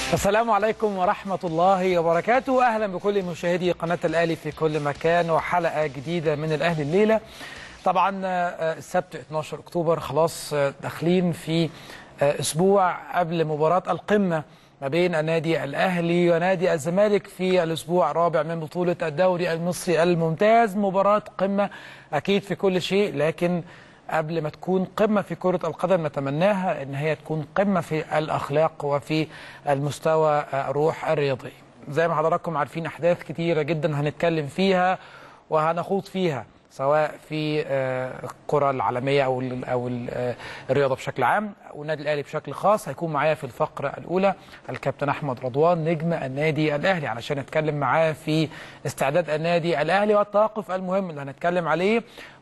السلام عليكم ورحمة الله وبركاته أهلا بكل مشاهدي قناة الأهلي في كل مكان وحلقة جديدة من الأهلي الليلة طبعا السبت 12 أكتوبر خلاص داخلين في أسبوع قبل مباراة القمة ما بين النادي الأهلي ونادي الزمالك في الأسبوع الرابع من بطولة الدوري المصري الممتاز مباراة قمة أكيد في كل شيء لكن قبل ما تكون قمة في كرة القدم نتمناها ان هي تكون قمة في الأخلاق وفي المستوى الروح الرياضي زي ما حضراتكم عارفين أحداث كتيرة جدا هنتكلم فيها وهنخوض فيها سواء في الكرة العالمية أو أو الرياضة بشكل عام والنادي الأهلي بشكل خاص هيكون معايا في الفقرة الأولى الكابتن أحمد رضوان نجم النادي الأهلي علشان نتكلم معاه في استعداد النادي الأهلي والتوقف المهم اللي هنتكلم عليه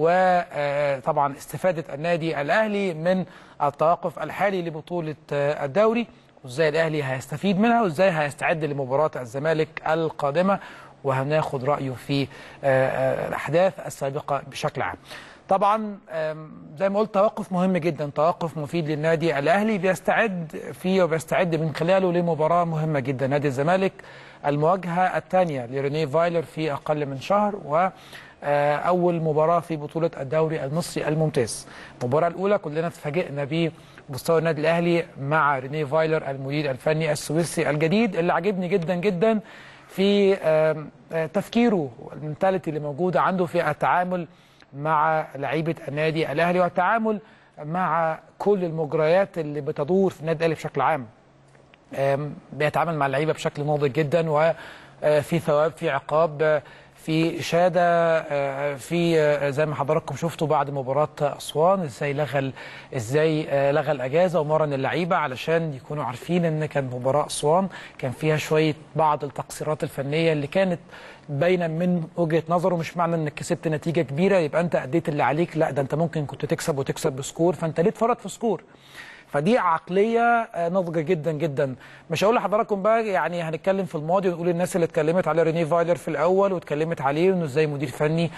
وطبعا استفادة النادي الأهلي من التوقف الحالي لبطولة الدوري وازاي الأهلي هيستفيد منها وازاي هيستعد لمباراة الزمالك القادمة وهناخد رأيه في الأحداث السابقة بشكل عام طبعا زي ما قلت توقف مهم جدا توقف مفيد للنادي الأهلي بيستعد فيه وبيستعد من خلاله لمباراة مهمة جدا نادي الزمالك المواجهة الثانية لريني فايلر في أقل من شهر و أول مباراة في بطولة الدوري المصري الممتاز المباراة الأولى كلنا اتفاجئنا بمستوى النادي الأهلي مع ريني فايلر المدير الفني السويسري الجديد اللي عجبني جدا جدا في تفكيره والمنتاليتي اللي موجودة عنده في التعامل مع لعيبة النادي الأهلي والتعامل مع كل المجريات اللي بتدور في النادي الأهلي بشكل عام بيتعامل مع اللعيبة بشكل ناضج جدا وفي ثواب في عقاب في إشادة في زي ما حضراتكم شفتوا بعد مباراة أسوان ازاي لغى ازاي لغى الأجازة ومرن اللعيبة علشان يكونوا عارفين ان كان مباراة أسوان كان فيها شوية بعض التقصيرات الفنية اللي كانت باينه من وجهه نظره مش معنى انك كسبت نتيجه كبيره يبقى انت اديت اللي عليك لا ده انت ممكن كنت تكسب وتكسب بسكور فانت ليه تفرط في سكور فدي عقليه ناضجه جدا جدا مش هقول لحضراتكم بقى يعني هنتكلم في الماضي ونقول الناس اللي اتكلمت على ريني فايلر في الاول واتكلمت عليه انه ازاي مدير فني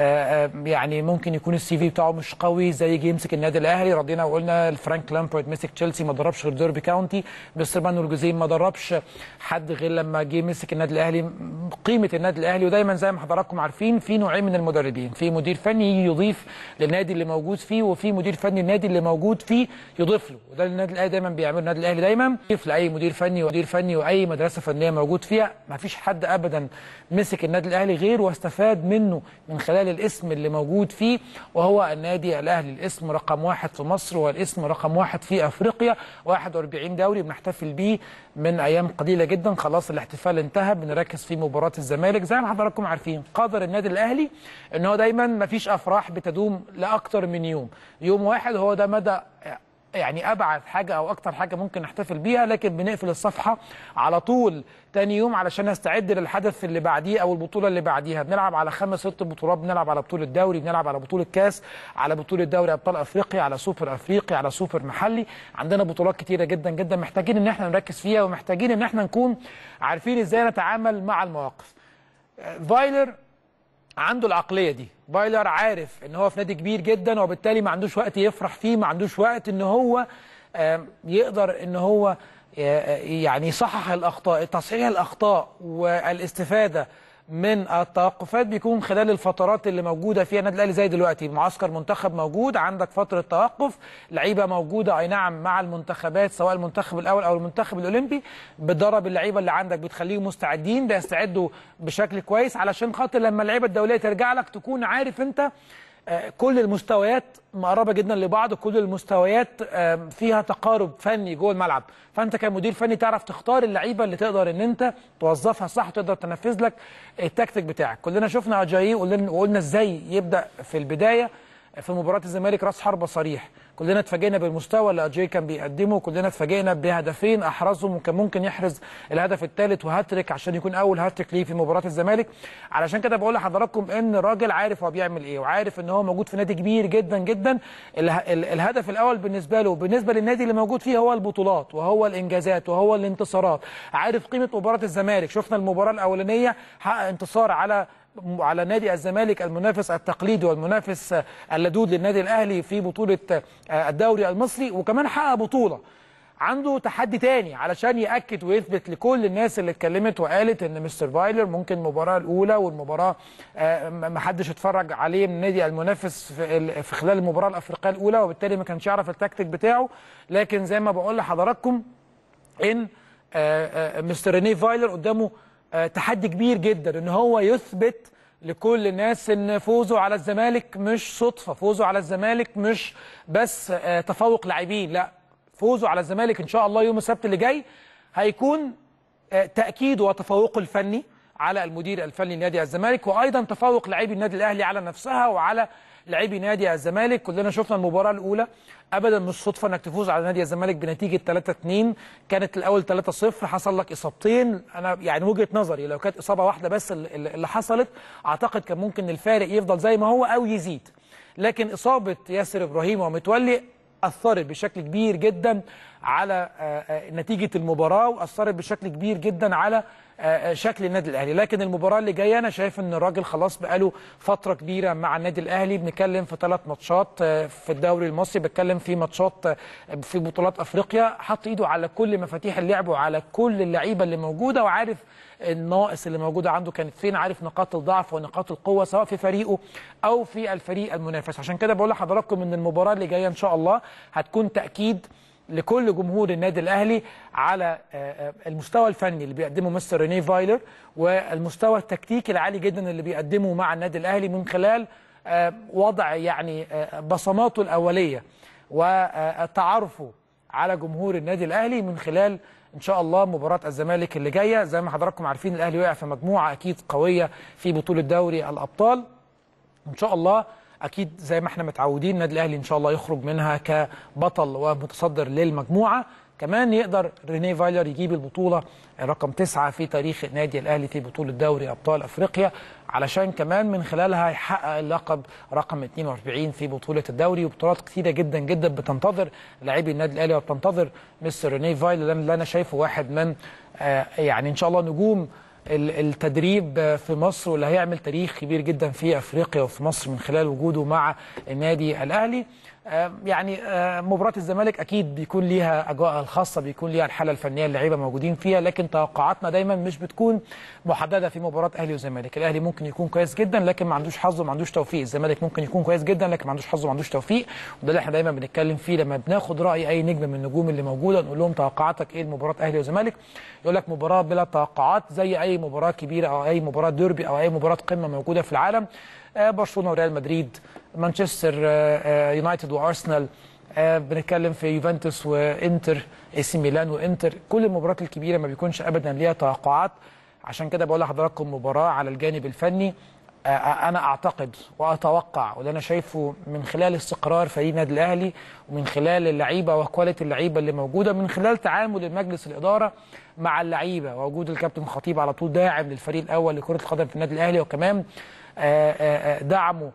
يعني ممكن يكون السي في بتاعه مش قوي زي جه يمسك النادي الاهلي ردينا وقلنا فرانك لامبرد مسك تشيلسي ما دربش غير ديربي كاونتي مستر مانويل جوزيه ما دربش حد غير لما جه مسك النادي الاهلي قيمه النادي الاهلي ودايما زي ما حضراتكم عارفين في نوعين من المدربين في مدير فني يجي يضيف للنادي اللي موجود فيه وفي مدير فني النادي اللي موجود فيه يضيف له وده النادي الاهلي دايما بيعمله النادي الاهلي دايما يضيف لاي مدير فني ومدير فني واي مدرسه فنيه موجود فيها ما فيش حد ابدا مسك النادي الاهلي غير واستفاد منه من خلال الاسم اللي موجود فيه وهو النادي الاهلي الاسم رقم واحد في مصر والاسم رقم واحد في افريقيا 41 دوري بنحتفل بيه من ايام قليله جدا خلاص الاحتفال انتهى بنركز في مباراه الزمالك زي ما حضراتكم عارفين قدر النادي الاهلي ان هو دايما ما فيش افراح بتدوم لاكثر من يوم يوم واحد هو ده مدى يعني ابعد حاجه او اكتر حاجه ممكن نحتفل بيها لكن بنقفل الصفحه على طول تاني يوم علشان نستعد للحدث اللي بعديه او البطوله اللي بعديها بنلعب على خمس ست بطولات بنلعب على بطوله دوري بنلعب على بطوله كاس على بطوله دوري ابطال افريقيا على سوبر افريقيا على سوبر محلي عندنا بطولات كتيره جدا جدا محتاجين ان احنا نركز فيها ومحتاجين ان احنا نكون عارفين ازاي نتعامل مع المواقف فايلر عنده العقليه دي بايلر عارف ان هو في نادي كبير جدا وبالتالي ما عندوش وقت يفرح فيه ما عندوش وقت ان هو يقدر ان هو يعني يصحح الاخطاء تصحيح الاخطاء والاستفاده من التوقفات بيكون خلال الفترات اللي موجوده فيها النادي الاهلي زي دلوقتي معسكر منتخب موجود عندك فتره توقف لعيبه موجوده اي نعم مع المنتخبات سواء المنتخب الاول او المنتخب الاولمبي بتدرب اللعيبه اللي عندك بتخليهم مستعدين بيستعدوا بشكل كويس علشان خاطر لما اللعيبه الدوليه ترجع لك تكون عارف انت كل المستويات مقربه جدا لبعض كل المستويات فيها تقارب فني جوه الملعب فانت كمدير فني تعرف تختار اللعيبه اللي تقدر ان انت توظفها صح وتقدر تنفذ لك التكتيك بتاعك كلنا شفنا اجاي وقلنا ازاي يبدا في البدايه في مباراه الزمالك راس حربه صريح كلنا اتفاجئنا بالمستوى اللي اجاي كان بيقدمه كلنا اتفاجئنا بهدفين احرزهم وكان ممكن يحرز الهدف الثالث وهاتريك عشان يكون اول هاتريك ليه في مباراه الزمالك علشان كده بقول لحضراتكم ان الراجل عارف هو بيعمل ايه وعارف ان هو موجود في نادي كبير جدا جدا اله ال الهدف الاول بالنسبه له بالنسبه للنادي اللي موجود فيه هو البطولات وهو الانجازات وهو الانتصارات عارف قيمه مباراه الزمالك شفنا المباراه الاولانيه حقق انتصار على على نادي الزمالك المنافس التقليدي والمنافس اللدود للنادي الاهلي في بطوله الدوري المصري وكمان حقق بطوله عنده تحدي تاني علشان ياكد ويثبت لكل الناس اللي اتكلمت وقالت ان مستر فايلر ممكن المباراه الاولى والمباراه آه، ما حدش اتفرج عليه من النادي المنافس في ال- في خلال المباراه الافريقيه الاولى وبالتالي ما كانش يعرف التكتيك بتاعه لكن زي ما بقول لحضراتكم ان آه، آه، مستر ريني فايلر قدامه آه، تحدي كبير جدا ان هو يثبت لكل الناس ان فوزه على الزمالك مش صدفه فوزه على الزمالك مش بس آه، تفوق لاعبين لا فوزه على الزمالك ان شاء الله يوم السبت اللي جاي هيكون آه، تاكيده وتفوقه الفني على المدير الفني لنادي الزمالك وايضا تفوق لاعبي النادي الاهلي على نفسها وعلى لاعبي نادي الزمالك كلنا شفنا المباراه الاولى ابدا مش صدفه انك تفوز على نادي الزمالك بنتيجه 3 2 كانت الاول 3 0 حصل لك اصابتين انا يعني وجهه نظري لو كانت اصابه واحده بس اللي اللي حصلت اعتقد كان ممكن الفارق يفضل زي ما هو او يزيد لكن اصابه ياسر ابراهيم ومتولي اثرت بشكل كبير جدا على آه، آه، نتيجه المباراه واثرت بشكل كبير جدا على آه، آه، شكل النادي الاهلي لكن المباراه اللي جايه انا شايف ان الراجل خلاص بقاله فتره كبيره مع النادي الاهلي بنتكلم في ثلاث ماتشات آه، في الدوري المصري بتكلم في ماتشات آه، في بطولات افريقيا حط ايده على كل مفاتيح اللعب وعلى كل اللعيبه اللي موجوده وعارف الناقص اللي موجوده عنده كانت فين عارف نقاط الضعف ونقاط القوه سواء في فريقه او في الفريق المنافس عشان كده بقول لحضراتكم ان المباراه اللي جايه ان شاء الله هتكون تاكيد لكل جمهور النادي الاهلي على آه، آه، المستوى الفني اللي بيقدمه مستر ريني فايلر والمستوى التكتيكي العالي جدا اللي بيقدمه مع النادي الاهلي من خلال آه، وضع يعني آه، بصماته الاوليه وتعرفه على جمهور النادي الاهلي من خلال ان شاء الله مباراه الزمالك اللي جايه زي ما حضراتكم عارفين الاهلي وقع في مجموعه اكيد قويه في بطوله دوري الابطال ان شاء الله اكيد زي ما احنا متعودين النادي الاهلي ان شاء الله يخرج منها كبطل ومتصدر للمجموعه كمان يقدر ريني فايلر يجيب البطوله رقم تسعة في تاريخ النادي الاهلي في بطوله دوري ابطال افريقيا علشان كمان من خلالها يحقق اللقب رقم 42 في بطوله الدوري وبطولات كثيره جدا جدا بتنتظر لاعبي النادي الاهلي وبتنتظر مستر ريني فايلر اللي انا شايفه واحد من آه، يعني ان شاء الله نجوم ال- التدريب في مصر واللي هيعمل تاريخ كبير جدا في افريقيا وفي مصر من خلال وجوده مع النادي الاهلي آه، يعني آه، مباراه الزمالك اكيد بيكون ليها اجواءها الخاصه بيكون ليها الحاله الفنيه اللعيبه موجودين فيها لكن توقعاتنا دايما مش بتكون محدده في مباراه اهلي وزمالك الاهلي ممكن يكون كويس جدا لكن ما عندوش حظ وما عندوش توفيق الزمالك ممكن يكون كويس جدا لكن ما عندوش حظ وما عندوش توفيق وده اللي احنا دايما بنتكلم فيه لما بناخد راي اي نجم من النجوم اللي موجوده نقول لهم توقعاتك ايه لمباراه اهلي وزمالك يقول لك مباراه بلا توقعات زي اي مباراه كبيره او اي مباراه ديربي او اي مباراه قمه موجوده في العالم آه، برشلونه وريال مدريد مانشستر آه، آه، يونايتد وارسنال آه، بنتكلم في يوفنتوس وانتر اي سي ميلان وانتر كل المباريات الكبيره ما بيكونش ابدا ليها توقعات عشان كده بقول لحضراتكم مباراه على الجانب الفني آه، انا اعتقد واتوقع وده انا شايفه من خلال استقرار فريق النادي الاهلي ومن خلال اللعيبه وكواليتي اللعيبه اللي موجوده من خلال تعامل المجلس الاداره مع اللعيبه ووجود الكابتن خطيب على طول داعم للفريق الاول لكره القدم في النادي الاهلي وكمان آه، آه، آه، دعمه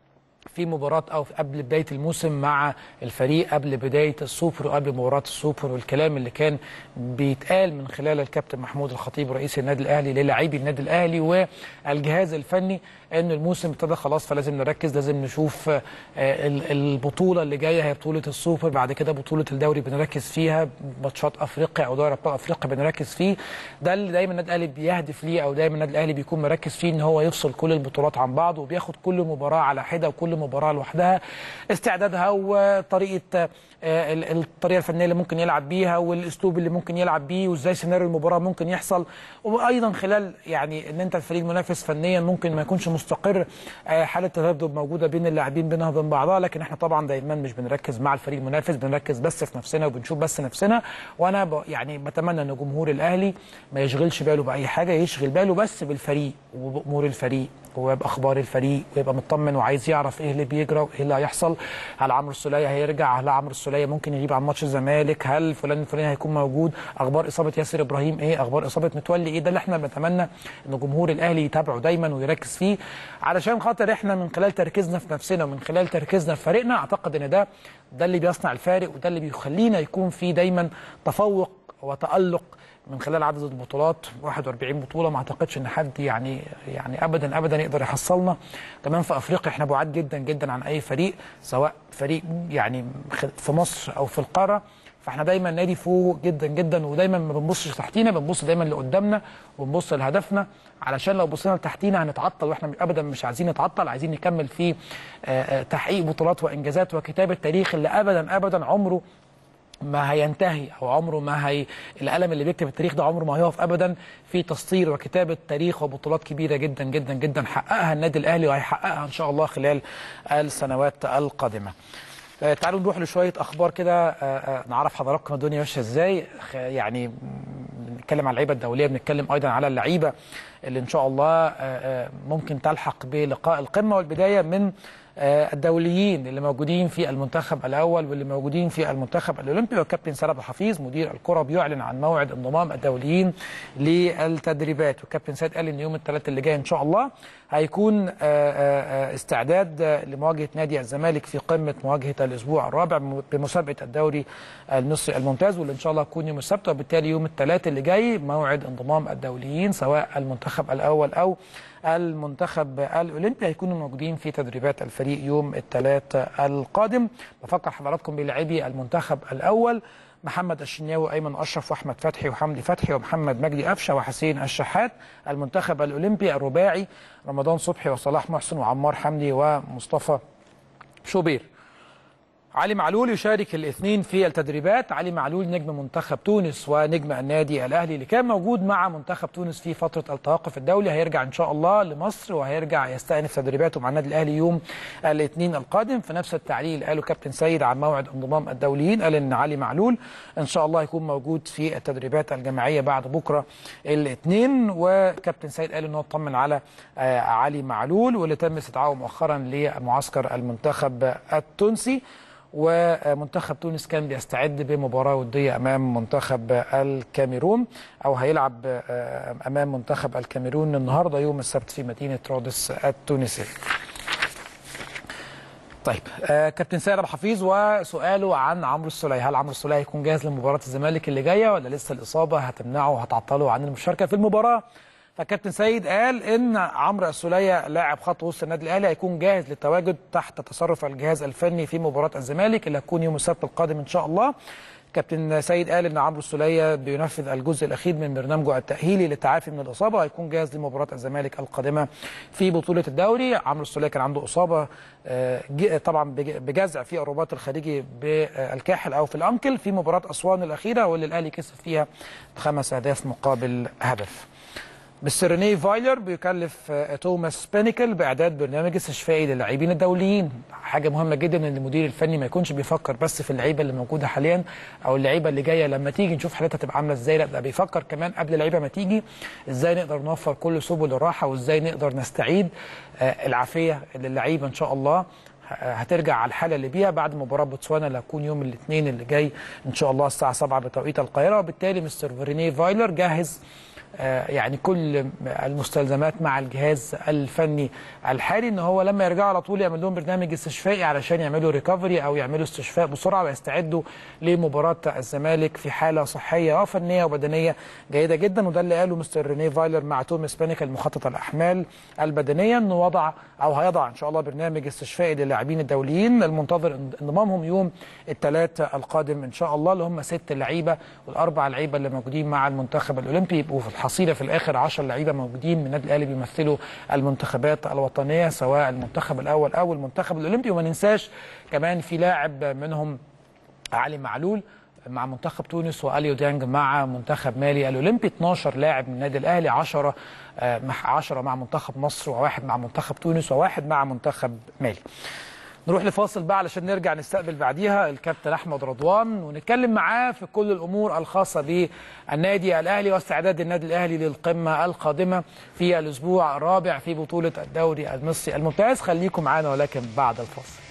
في مباراة أو قبل بداية الموسم مع الفريق قبل بداية السوبر وقبل مباراة السوبر والكلام اللي كان بيتقال من خلال الكابتن محمود الخطيب رئيس النادي الأهلي للاعبي النادي الأهلي والجهاز الفني إن الموسم ابتدى خلاص فلازم نركز لازم نشوف آه، ال- البطولة اللي جاية هي بطولة السوبر بعد كده بطولة الدوري بنركز فيها ماتشات أفريقيا أو دوري أبطال أفريقيا بنركز فيه ده اللي دايما النادي الأهلي بيهدف ليه أو دايما النادي الأهلي بيكون مركز فيه إن هو يفصل كل البطولات عن بعض وبياخد كل مباراة على حدة وكل مباراة لوحدها استعدادها وطريقة آه، ال- الطريقة الفنية اللي ممكن يلعب بيها والأسلوب اللي ممكن يلعب بيه وإزاي سيناريو المباراة ممكن يحصل وأيضا خلال يعني إن أنت الفريق المنافس فنيا ممكن ما يكونش مستقر آه، حالة تذبذب موجودة بين اللاعبين بينها وبين بعضها لكن احنا طبعا دايما مش بنركز مع الفريق المنافس بنركز بس في نفسنا وبنشوف بس نفسنا وانا ب... يعني بتمنى ان جمهور الاهلي ما يشغلش باله باي حاجه يشغل باله بس بالفريق وبامور الفريق وباخبار الفريق ويبقى مطمن وعايز يعرف ايه اللي بيجرى وايه اللي هيحصل هل عمرو السوليه هيرجع هل عمرو السوليه ممكن يغيب عن ماتش الزمالك هل فلان الفلاني هيكون موجود اخبار اصابه ياسر ابراهيم ايه اخبار اصابه متولي ايه ده اللي احنا بنتمنى ان جمهور الاهلي يتابعه دايما ويركز فيه علشان خاطر احنا من خلال تركيزنا في نفسنا ومن خلال تركيزنا في فريقنا اعتقد ان ده ده اللي بيصنع الفارق وده اللي بيخلينا يكون في دايما تفوق وتالق من خلال عدد البطولات 41 بطوله ما اعتقدش ان حد يعني يعني ابدا ابدا يقدر يحصلنا كمان في افريقيا احنا بعاد جدا جدا عن اي فريق سواء فريق يعني في مصر او في القاره فاحنا دايما نادي فوق جدا جدا ودايما ما بنبصش تحتينا بنبص دايما لقدامنا وبنبص لهدفنا علشان لو بصينا لتحتينا هنتعطل واحنا ابدا مش عايزين نتعطل عايزين نكمل في آه، آه، تحقيق بطولات وانجازات وكتابه تاريخ اللي ابدا ابدا عمره ما هينتهي او عمره ما هي القلم اللي بيكتب التاريخ ده عمره ما هيقف ابدا في تسطير وكتابه تاريخ وبطولات كبيره جدا جدا جدا حققها النادي الاهلي وهيحققها ان شاء الله خلال السنوات القادمه. آه، تعالوا نروح لشويه اخبار كده آه، آه، نعرف حضراتكم الدنيا ماشيه ازاي خ- يعني م- بنتكلم على اللعيبه الدوليه بنتكلم ايضا على اللعيبه اللي ان شاء الله آه، آه، ممكن تلحق بلقاء القمه والبدايه من آه، الدوليين اللي موجودين في المنتخب الاول واللي موجودين في المنتخب الاولمبي والكابتن سلام حفيظ مدير الكره بيعلن عن موعد انضمام الدوليين للتدريبات والكابتن سيد قال ان يوم الثلاث اللي جاي ان شاء الله هيكون آه، آه، آه، استعداد آه، لمواجهه نادي الزمالك في قمه مواجهه الاسبوع الرابع م- بمسابقه الدوري المصري الممتاز واللي ان شاء الله هتكون يوم السبت وبالتالي يوم الثلاث اللي جاي موعد انضمام الدوليين سواء المنتخب الاول او المنتخب الاولمبي هيكونوا موجودين في تدريبات الفريق يوم الثلاث القادم بفكر حضراتكم بلاعبي المنتخب الاول محمد الشناوي ايمن اشرف واحمد فتحي وحمدي فتحي ومحمد مجدي قفشه وحسين الشحات المنتخب الاولمبي الرباعي رمضان صبحي وصلاح محسن وعمار حمدي ومصطفى شوبير علي معلول يشارك الاثنين في التدريبات علي معلول نجم منتخب تونس ونجم النادي الاهلي اللي كان موجود مع منتخب تونس في فتره التوقف الدولي هيرجع ان شاء الله لمصر وهيرجع يستأنف تدريباته مع النادي الاهلي يوم الاثنين القادم في نفس التعليل قاله كابتن سيد عن موعد انضمام الدوليين قال ان علي معلول ان شاء الله يكون موجود في التدريبات الجماعيه بعد بكره الاثنين وكابتن سيد قال ان هو اطمن على آه، علي معلول واللي تم استدعائه مؤخرا لمعسكر المنتخب التونسي ومنتخب تونس كان بيستعد بمباراة ودية أمام منتخب الكاميرون أو هيلعب آه، أمام منتخب الكاميرون النهاردة يوم السبت في مدينة رودس التونسية طيب آه كابتن سيد ابو حفيظ وسؤاله عن عمرو السوليه هل عمرو السوليه هيكون جاهز لمباراه الزمالك اللي جايه ولا لسه الاصابه هتمنعه وهتعطله عن المشاركه في المباراه فكابتن سيد قال ان عمرو السوليه لاعب خط وسط النادي الاهلي هيكون جاهز للتواجد تحت تصرف الجهاز الفني في مباراه الزمالك اللي هتكون يوم السبت القادم ان شاء الله كابتن سيد قال ان عمرو السوليه بينفذ الجزء الاخير من برنامجه التاهيلي للتعافي من الاصابه وهيكون جاهز لمباراه الزمالك القادمه في بطوله الدوري عمرو السوليه كان عنده اصابه آه، ج- طبعا بج- بجزع في الرباط الخارجي بالكاحل او في الانكل في مباراه اسوان الاخيره واللي الاهلي كسب فيها بخمس اهداف مقابل هدف مستر ريني فايلر بيكلف آه، توماس بينيكل باعداد برنامج استشفائي للاعبين الدوليين حاجه مهمه جدا ان المدير الفني ما يكونش بيفكر بس في اللعيبه اللي موجوده حاليا او اللعيبه اللي جايه لما تيجي نشوف حالتها تبقى عامله ازاي لا ده بيفكر كمان قبل اللعيبه ما تيجي ازاي نقدر نوفر كل سبل الراحه وازاي نقدر نستعيد آه، العافيه للعيبه ان شاء الله هترجع على الحاله اللي بيها بعد مباراه بوتسوانا اللي هتكون يوم الاثنين اللي جاي ان شاء الله الساعه 7 بتوقيت القاهره وبالتالي مستر ريني فايلر جهز آه، يعني كل المستلزمات مع الجهاز الفني الحالي ان هو لما يرجعوا على طول يعمل لهم برنامج استشفائي علشان يعملوا ريكفري او يعملوا استشفاء بسرعه ويستعدوا لمباراه الزمالك في حاله صحيه وفنيه وبدنيه جيده جدا وده اللي قاله مستر ريني فايلر مع توماس بانيك المخطط الاحمال البدنيه انه وضع او هيضع ان شاء الله برنامج استشفائي للاعبين الدوليين المنتظر انضمامهم يوم الثلاث القادم ان شاء الله اللي هم ست لعيبه والاربع لعيبه اللي موجودين مع المنتخب الاولمبي يبقوا في الحصيله في الاخر 10 لعيبه موجودين من النادي الاهلي بيمثلوا المنتخبات الوطنيه سواء المنتخب الاول او المنتخب الاولمبي وما ننساش كمان في لاعب منهم علي معلول مع منتخب تونس واليو ديانج مع منتخب مالي الاولمبي 12 لاعب من النادي الاهلي 10 مع 10 مع منتخب مصر وواحد مع منتخب تونس وواحد مع منتخب مالي نروح لفاصل بقى علشان نرجع نستقبل بعديها الكابتن احمد رضوان ونتكلم معاه في كل الامور الخاصه بالنادي الاهلي واستعداد النادي الاهلي للقمه القادمه في الاسبوع الرابع في بطوله الدوري المصري الممتاز خليكم معانا ولكن بعد الفاصل